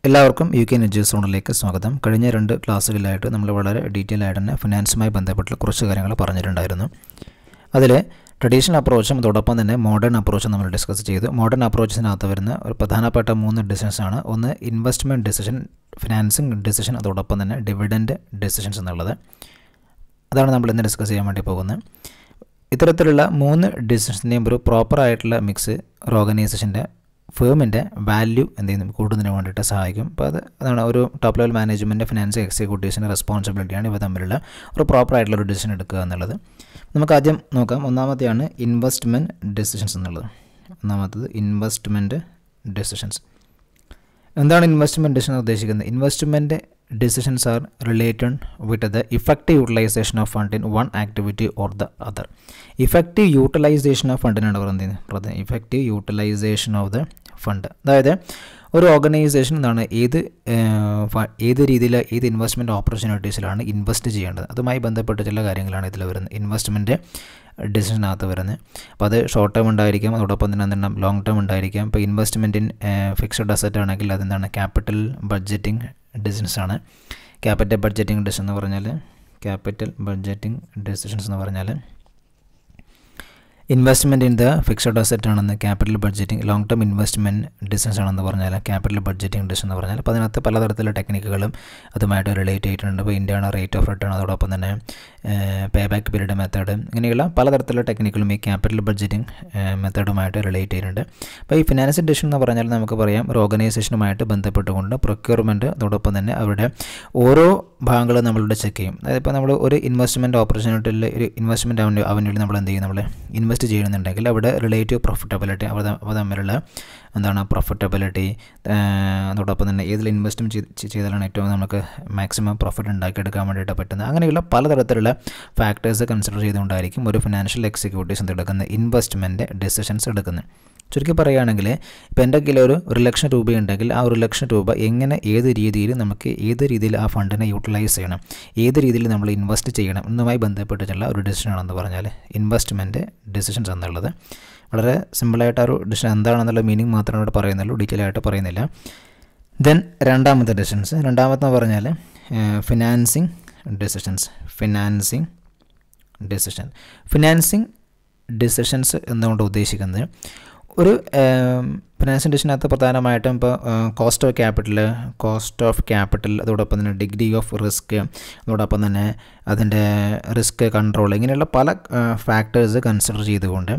എല്ലാവർക്കും U K energy സോണിലേക്ക് സ്വാഗതം കഴിഞ്ഞ രണ്ട് ക്ലാസ്സുകളിലായിട്ട് നമ്മൾ വളരെ ഡീറ്റെയിൽ ആയിട്ട് തന്നെ ഫിനാൻസുമായി ബന്ധപ്പെട്ടുള്ള കുറച്ച് കാര്യങ്ങൾ പറഞ്ഞിട്ടുണ്ടായിരുന്നു അതിൽ ട്രഡീഷണൽ അപ്രോച്ചും അതോടൊപ്പം തന്നെ മോഡേൺ അപ്രോച്ചും നമ്മൾ ഡിസ്കസ് ചെയ്തു മോഡേൺ അപ്രോച്ചിനകത്ത് വരുന്ന ഒരു പ്രധാനപ്പെട്ട മൂന്ന് ഡിസിഷൻസ് ആണ് ഒന്ന് ഇൻവെസ്റ്റ്മെൻറ്റ് ഡിസിഷൻ ഫിനാൻസിങ് ഡിസിഷൻ അതോടൊപ്പം തന്നെ ഡിവിഡൻഡ് ഡിസിഷൻസ് എന്നുള്ളത് അതാണ് നമ്മൾ ഇന്ന് ഡിസ്കസ് ചെയ്യാൻ വേണ്ടി പോകുന്നത് ഇത്തരത്തിലുള്ള മൂന്ന് ഡിസിഷൻസിൻ്റെയും ഒരു പ്രോപ്പർ ആയിട്ടുള്ള മിക്സ് ഒരു ഓർഗനൈസേഷൻ്റെ ഫേമിൻ്റെ വാല്യൂ എന്ത് ചെയ്യുന്നു കൂടുന്നതിന് വേണ്ടിയിട്ട് സഹായിക്കും അപ്പോൾ അത് അതാണ് ഒരു ടോപ്പ് ലെവൽ മാനേജ്മെൻറ്റ് ഫിനാൻസ് എക്സിക്യൂട്ടീവ്സിൻ്റെ റെസ്പോൺസിബിലിറ്റിയാണ് ഇവ തമ്മിലുള്ള ഒരു പ്രോപ്പർ ആയിട്ടുള്ള ഒരു ഡിസിഷൻ എടുക്കുക എന്നുള്ളത് നമുക്ക് ആദ്യം നോക്കാം ഒന്നാമത്തെയാണ് ഇൻവെസ്റ്റ്മെൻറ്റ് ഡിസിഷൻസ് എന്നുള്ളത് ഒന്നാമത്തത് ഇൻവെസ്റ്റ്മെൻറ്റ് ഡിസിഷൻസ് എന്താണ് ഇൻവെസ്റ്റ്മെൻറ്റ് ഡിസിഷൻ ഉദ്ദേശിക്കുന്നത് investment decisions are related with the effective utilisation of fund in one activity or the other effective utilisation of ഫണ്ടിനാണ് പറയുന്നത് effective utilisation of the fund അതായത് ഒരു ഓർഗനൈസേഷൻ എന്താണ് ഏത് ഏത് രീതിയിൽ ഏത് ഇൻവെസ്റ്റ്മെൻറ്റ് ഓപ്പർച്യൂണിറ്റീസിലാണ് ഇൻവെസ്റ്റ് ചെയ്യേണ്ടത് അതുമായി ബന്ധപ്പെട്ട ചില കാര്യങ്ങളാണ് ഇതിൽ വരുന്നത് ഇൻവെസ്റ്റ്മെൻറ്റ് ഡിസിഷനകത്ത് വരുന്നത് അപ്പോൾ അത് ഷോർട്ട് ടേം ഉണ്ടായിരിക്കാം അതോടൊപ്പം തന്നെ എന്താണ് ലോങ് ടേം ഉണ്ടായിരിക്കാം ഇപ്പോൾ ഇൻവെസ്റ്റ്മെൻറ്റ് ഇൻ ഫിക്സഡ് അസറ്റ് ആണെങ്കിൽ അതെന്താണ് ക്യാപിറ്റൽ ബഡ്ജറ്റിംഗ് ഡിസിഷൻസ് ആണ് ക്യാപിറ്റൽ ബഡ്ജറ്റിംഗ് ഡിസിഷൻ എന്ന് പറഞ്ഞാൽ ക്യാപിറ്റൽ ബഡ്ജറ്റിംഗ് ഡിസിഷൻസ് എന്ന് പറഞ്ഞാൽ investment in the fixed asset ആണെന്ന് capital budgeting long term investment decisions ആണെന്ന് പറഞ്ഞാൽ ക്യാപിറ്റൽ ബഡ്ജറ്റിംഗ് ഡിസിഷൻ എന്ന് പറഞ്ഞാൽ അപ്പോൾ അതിനകത്ത് പലതരത്തിലുള്ള ടെക്നിക്കുകളും അതുമായിട്ട് റിലേറ്റ് ചെയ്തിട്ടുണ്ട് ഇപ്പോൾ ഇന്ത്യയാണ് റേറ്റ് ഓഫ് റിട്ടേൺ അതോടൊപ്പം തന്നെ പേ ബാക്ക് പീരീഡ് മെത്തേഡ് ഇങ്ങനെയുള്ള പലതരത്തിലുള്ള ടെക്നിക്കുകളും ഈ ക്യാപിറ്റൽ ബഡ്ജറ്റിംഗ് മെത്തേഡുമായിട്ട് റിലേറ്റ് ചെയ്യുന്നുണ്ട് അപ്പോൾ ഈ ഫിനാൻസ് ഡിസിഷൻ എന്ന് പറഞ്ഞാൽ നമുക്ക് പറയാം ഒരു ഓർഗനൈസേഷനുമായിട്ട് ബന്ധപ്പെട്ടുകൊണ്ട് പ്രൊക്യൂർമെൻറ്റ് അതോടൊപ്പം തന്നെ അവരുടെ ഓരോ ഭാഗങ്ങളും നമ്മളിവിടെ ചെക്ക് ചെയ്യും അതായത് ഇപ്പോൾ നമ്മൾ ഒരു ഇൻവെസ്റ്റ്മെൻറ്റ് ഓപ്പർച്യൂണിറ്റിയിൽ ഒരു ഇൻവെസ്റ്റ്മെൻറ്റ് അവന് അവനുവേണ്ടി നമ്മൾ എന്ത് ചെയ്യും നമ്മൾ ഇൻവെസ്റ്റ് ചെയ്യുന്നുണ്ടെങ്കിൽ അവിടെ റിലേറ്റീവ് പ്രോഫിറ്റബിലിറ്റി അവ അവ തമ്മിലുള്ള എന്താണ് പ്രോഫിറ്റബിലിറ്റി അതോടൊപ്പം തന്നെ ഏതിൽ ഇൻവെസ്റ്റ്മെൻറ്റ് ചെയ്താലാണ് ഏറ്റവും നമുക്ക് മാക്സിമം പ്രോഫിറ്റ് ഉണ്ടാക്കിയെടുക്കാൻ വേണ്ടിയിട്ട് പറ്റുന്നത് അങ്ങനെയുള്ള പലതരത്തിലുള്ള ഫാക്ടേഴ്സ് കൺസിഡർ ചെയ്തുകൊണ്ടായിരിക്കും ഒരു ഫിനാൻഷ്യൽ എക്സിക്യൂട്ടീവ്സ് എടുക്കുന്ന ഇൻവെസ്റ്റ്മെൻറ്റ് ഡിസിഷൻസ് എടുക്കുന്നത് ചുരുക്കി പറയുകയാണെങ്കിൽ ഇപ്പോൾ എൻ്റെ കയ്യിൽ ഒരു ഒരു ലക്ഷം രൂപയുണ്ടെങ്കിൽ ആ ഒരു ലക്ഷം രൂപ എങ്ങനെ ഏത് രീതിയിൽ നമുക്ക് ഏത് രീതിയിൽ ആ ഫണ്ടിനെ യൂട്ടിലൈസ് ചെയ്യണം ഏത് രീതിയിൽ നമ്മൾ ഇൻവെസ്റ്റ് ചെയ്യണം എന്നുമായി ബന്ധപ്പെട്ടിട്ടുള്ള ഒരു ഡിസിഷനാണെന്ന് പറഞ്ഞാൽ ഇൻവെസ്റ്റ്മെൻറ്റ് ഡിസിഷൻസ് എന്നുള്ളത് വളരെ സിമ്പിളായിട്ട് ആ ഒരു ഡിസിഷൻ എന്താണെന്നുള്ള മീനിങ് മാത്രമേ ഇവിടെ പറയുന്നുള്ളൂ ഡീറ്റെയിൽ ആയിട്ട് പറയുന്നില്ല ദെൻ രണ്ടാമത്തെ ഡിസിഷൻസ് രണ്ടാമത്തെ പറഞ്ഞാൽ financing decisions financing decision financing decisions എന്നുകൊണ്ട് ഉദ്ദേശിക്കുന്നത് ഒരു ഫിനാൻസ് ഡിഷനകത്ത് പ്രധാനമായിട്ടും ഇപ്പോൾ cost of capital cost of capital അതോടൊപ്പം തന്നെ ഡിഗ്രി ഓഫ് റിസ്ക് അതോടൊപ്പം തന്നെ അതിൻ്റെ റിസ്ക് കൺട്രോൾ ഇങ്ങനെയുള്ള പല ഫാക്ടേഴ്സ് കൺസിഡർ ചെയ്തുകൊണ്ട്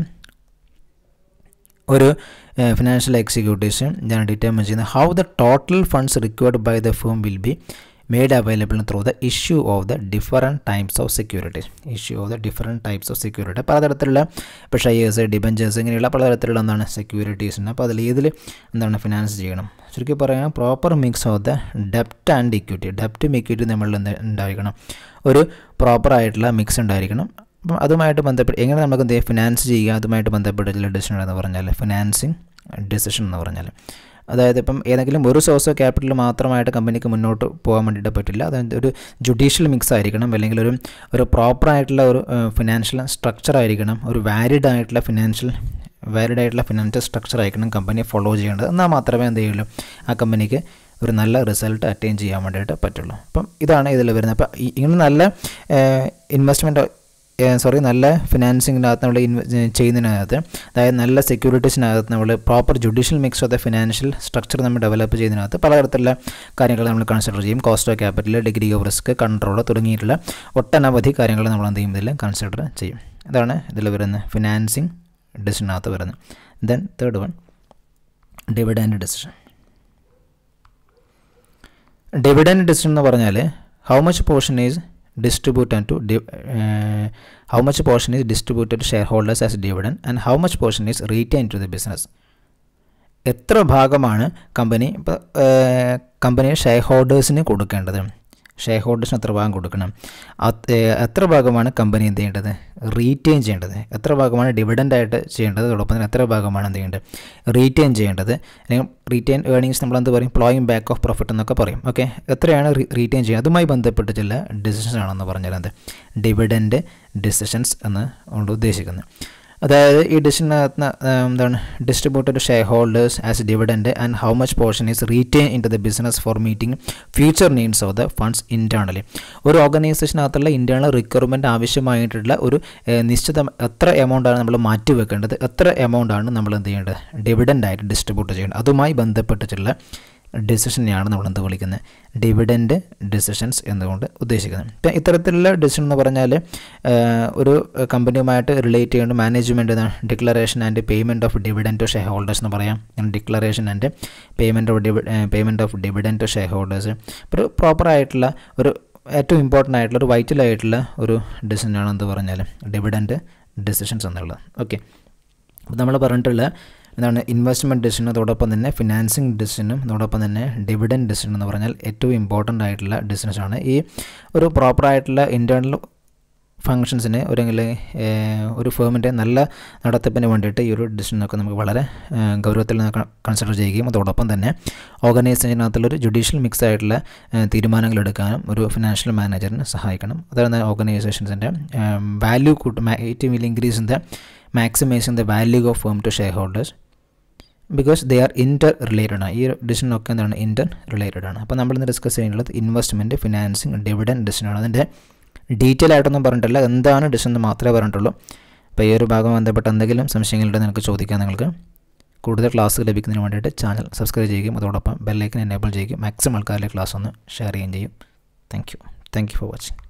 ഒരു ഫിനാൻഷ്യൽ എക്സിക്യൂട്ടീവ്സ് ഞാൻ ഡിറ്റർമിൻ ചെയ്യുന്നത് how the total funds required by the firm will be made available through the issue of the different types of security issue of the different types of security പലതരത്തിലുള്ള ഇപ്പോൾ shares debentures ഇങ്ങനെയുള്ള പലതരത്തിലുള്ള എന്താണ് securities ഉണ്ട് അപ്പോൾ അതിൽ ഏതിൽ എന്താണ് ഫിനാൻസ് ചെയ്യണം ചുരുക്കി പറയാം പ്രോപ്പർ മിക്സ് ഓഫ് ദ ഡെപ്റ്റ് ആൻഡ് ഇക്വിറ്റി ഡെപ്റ്റും ഇക്വിറ്റി നമ്മളിൽ എന്ത് ഉണ്ടായിരിക്കണം ഒരു പ്രോപ്പർ ആയിട്ടുള്ള മിക്സ് ഉണ്ടായിരിക്കണം അപ്പം അതുമായിട്ട് ബന്ധപ്പെട്ട് എങ്ങനെ നമുക്ക് എന്ത് ഫിനാൻസ് ചെയ്യുക അതുമായിട്ട് ബന്ധപ്പെട്ടുള്ള ഡിസിഷൻ എന്ന് പറഞ്ഞാൽ ഫിനാൻസിങ് ഡിസിഷൻ എന്ന് പറഞ്ഞാൽ അതായത് ഇപ്പം ഏതെങ്കിലും ഒരു സോഴ്സ് ഓഫ് ക്യാപിറ്റൽ മാത്രമായിട്ട് കമ്പനിക്ക് മുന്നോട്ട് പോകാൻ വേണ്ടിയിട്ട് പറ്റില്ല അത് ഒരു ജുഡീഷ്യൽ മിക്സ് ആയിരിക്കണം അല്ലെങ്കിൽ ഒരു ഒരു പ്രോപ്പർ ആയിട്ടുള്ള ഒരു ഫിനാൻഷ്യൽ സ്ട്രക്ചർ ആയിരിക്കണം ഒരു വാലിഡ് ആയിട്ടുള്ള ഫിനാൻഷ്യൽ വാലിഡ് ആയിട്ടുള്ള ഫിനാൻഷ്യൽ സ്ട്രക്ചർ ആയിരിക്കണം കമ്പനി ഫോളോ ചെയ്യേണ്ടത് എന്നാൽ മാത്രമേ എന്ത് ചെയ്യുള്ളൂ ആ കമ്പനിക്ക് ഒരു നല്ല റിസൾട്ട് അറ്റൈൻ ചെയ്യാൻ വേണ്ടിയിട്ട് പറ്റുള്ളൂ അപ്പം ഇതാണ് ഇതിൽ വരുന്നത് അപ്പം ഇങ്ങനെ നല്ല ഇൻവെസ്റ്റ്മെൻറ്റ് സോറി നല്ല ഫിനാൻസിങ്ങിനകത്ത് നമ്മൾ ചെയ്യുന്നതിനകത്ത് അതായത് നല്ല സെക്യൂരിറ്റീസിനകത്ത് നമ്മൾ proper judicial mix of the financial structure നമ്മൾ ഡെവലപ്പ് ചെയ്യുന്നതിനകത്ത് പലതരത്തിലുള്ള കാര്യങ്ങൾ നമ്മൾ കൺസിഡർ ചെയ്യും cost of capital degree of risk control തുടങ്ങിയിട്ടുള്ള ഒട്ടനവധി കാര്യങ്ങൾ നമ്മൾ എന്ത് ചെയ്യും ഇതിൽ കൺസിഡർ ചെയ്യും ഇതാണ് ഇതിൽ വരുന്നത് ഫിനാൻസിങ് ഡിസിഷനകത്ത് വരുന്നത് then third one dividend decision dividend decision എന്ന് പറഞ്ഞാൽ how much portion is distributed to uh, how much portion is distributed to shareholders as dividend and how much portion is retained to the business എത്ര ഭാഗമാണ് company ഇപ്പോൾ company share ഹോൾഡേഴ്സിന് കൊടുക്കേണ്ടത് share ഹോൾഡേഴ്സിന് എത്ര ഭാഗം കൊടുക്കണം എത്ര ഭാഗമാണ് കമ്പനി എന്ത് ചെയ്യേണ്ടത് റീറ്റെയിൻ ചെയ്യേണ്ടത് എത്ര ഭാഗമാണ് ഡിവിഡൻ്റായിട്ട് ചെയ്യേണ്ടത് അതോടൊപ്പം തന്നെ എത്ര ഭാഗമാണ് എന്ത് ചെയ്യേണ്ടത് റീറ്റെയിൻ ചെയ്യേണ്ടത് അല്ലെങ്കിൽ റീറ്റെയിൻ ഏർണിങ്സ് നമ്മൾ എന്ത് പറയും പ്ലോയിങ് ബാക്ക് ഓഫ് പ്രോഫിറ്റ് എന്നൊക്കെ പറയും ഓക്കെ എത്രയാണ് റീറ്റെയിൻ ചെയ്യുക അതുമായി ബന്ധപ്പെട്ട് ചില ഡിസിഷൻസ് ആണെന്ന് പറഞ്ഞാൽ എന്ത് ഡിവിഡൻഡ് ഡിസിഷൻസ് എന്ന് കൊണ്ട് ഉദ്ദേശിക്കുന്നത് അതായത് ഈ ഡിസിഷനകത്ത് എന്താണ് distributed shareholders as dividend and how much portion is retain into the business for meeting future needs of the funds internally ഒരു ഓർഗനൈസേഷനകത്തുള്ള ഇൻറ്റേർണൽ റിക്വയർമെൻറ്റ് ആവശ്യമായിട്ടുള്ള ഒരു ഏഹ്, നിശ്ചിത എത്ര എമൗണ്ടാണ് നമ്മൾ മാറ്റി വെക്കേണ്ടത് എത്ര എമൗണ്ടാണ് നമ്മൾ എന്ത് ചെയ്യേണ്ടത് ഡിവിഡൻ്റായിട്ട് ഡിസ്ട്രിബ്യൂട്ട് ചെയ്യേണ്ടത് അതുമായി ബന്ധപ്പെട്ടിട്ടുള്ള ഡിസിഷനെയാണ് നമ്മൾ എന്ത് വിളിക്കുന്നത് ഡിവിഡൻഡ് ഡിസിഷൻസ് എന്നുകൊണ്ട് ഉദ്ദേശിക്കുന്നത് ഇപ്പം ഇത്തരത്തിലുള്ള ഡിസിഷൻ എന്ന് പറഞ്ഞാൽ ഏഹ്, ഒരു കമ്പനിയുമായിട്ട് റിലേറ്റ് ചെയ്യേണ്ട management declaration and payment of dividend to shareholders എന്ന് പറയാം ഡിക്ലറേഷൻ ആൻഡ് പേയ്മെൻറ്റ് ഓഫ് ഡിവി payment of dividend to shareholders ഒരു പ്രോപ്പറായിട്ടുള്ള ഒരു ഏറ്റവും ഇമ്പോർട്ടൻ്റ് ആയിട്ടുള്ള ഒരു വൈറ്റൽ ആയിട്ടുള്ള ഒരു ഡിസിഷനാണ് എന്ത് പറഞ്ഞാൽ ഡിവിഡൻഡ് ഡിസിഷൻസ് എന്നുള്ളത് ഓക്കെ അപ്പോൾ നമ്മൾ പറഞ്ഞിട്ടുള്ള എന്താണ് ഇൻവെസ്റ്റ്മെൻറ്റ് ഡിസിഷൻ അതോടൊപ്പം തന്നെ ഫിനാൻസിങ് ഡിസിഷനും അതോടൊപ്പം തന്നെ ഡിവിഡൻ ഡിസിഷൻ എന്ന് പറഞ്ഞാൽ ഏറ്റവും ഇമ്പോർട്ടൻ്റ് ആയിട്ടുള്ള ഡിസിഷൻസാണ് ഈ ഒരു പ്രോപ്പറായിട്ടുള്ള ഇൻറ്റേർണൽ ഫങ്ഷൻസിന് ഒരെങ്കിൽ ഒരു ഫേമിൻ്റെ നല്ല നടത്തിപ്പിന് വേണ്ടിയിട്ട് ഈ ഒരു ഡിസിഷനൊക്കെ നമുക്ക് വളരെ ഏഹ്, ഗൗരവത്തിൽ കൺസിഡർ ചെയ്യുകയും അതോടൊപ്പം തന്നെ ഓർഗനൈസേഷനകത്തുള്ളൊരു ജുഡീഷ്യൽ മിക്സ് ആയിട്ടുള്ള ഏഹ്, തീരുമാനങ്ങൾ എടുക്കാനും ഒരു ഫിനാൻഷ്യൽ മാനേജറിന് സഹായിക്കണം അതാണ് ഓർഗനൈസേഷൻസിൻ്റെ വാല്യൂ കൂട്ടും ഏറ്റവും വലിയ increase in the maximising the value of firm to shareholders because they are interrelated ആണ് ഈ ഡിസിഷനൊക്കെ എന്താണ് ഇൻറ്റർ റിലേറ്റഡ് ആണ് അപ്പോൾ നമ്മളിന്ന് ഡിസ്കസ് ചെയ്യുന്നത് ഇൻവെസ്റ്റ്മെൻറ്റ് ഫിനാൻസിങ് ഡിവിഡൻ ഡിസിഷനാണ് അതിൻ്റെ ഡീറ്റെയിൽ ആയിട്ടൊന്നും പറഞ്ഞിട്ടില്ല എന്താണ് ഡിസിഷൻ എന്ന് മാത്രമേ പറഞ്ഞിട്ടുള്ളൂ അപ്പോൾ ഈ ഒരു ഭാഗം ബന്ധപ്പെട്ട് എന്തെങ്കിലും സംശയങ്ങളുണ്ടെങ്കിൽ നിങ്ങൾക്ക് ചോദിക്കാം നിങ്ങൾക്ക് കൂടുതൽ ക്ലാസ് ലഭിക്കുന്നതിന് വേണ്ടിയിട്ട് ചാനൽ സബ്സ്ക്രൈബ് ചെയ്യുകയും അതോടൊപ്പം ബെല്ലൈക്കൻ എനേബിൾ ചെയ്യുകയും മാക്സിമം ആൾക്കാരിലെ ക്ലാസ് ഒന്ന് ഷെയർ ചെയ്യുകയും ചെയ്യും thank you thank you for watching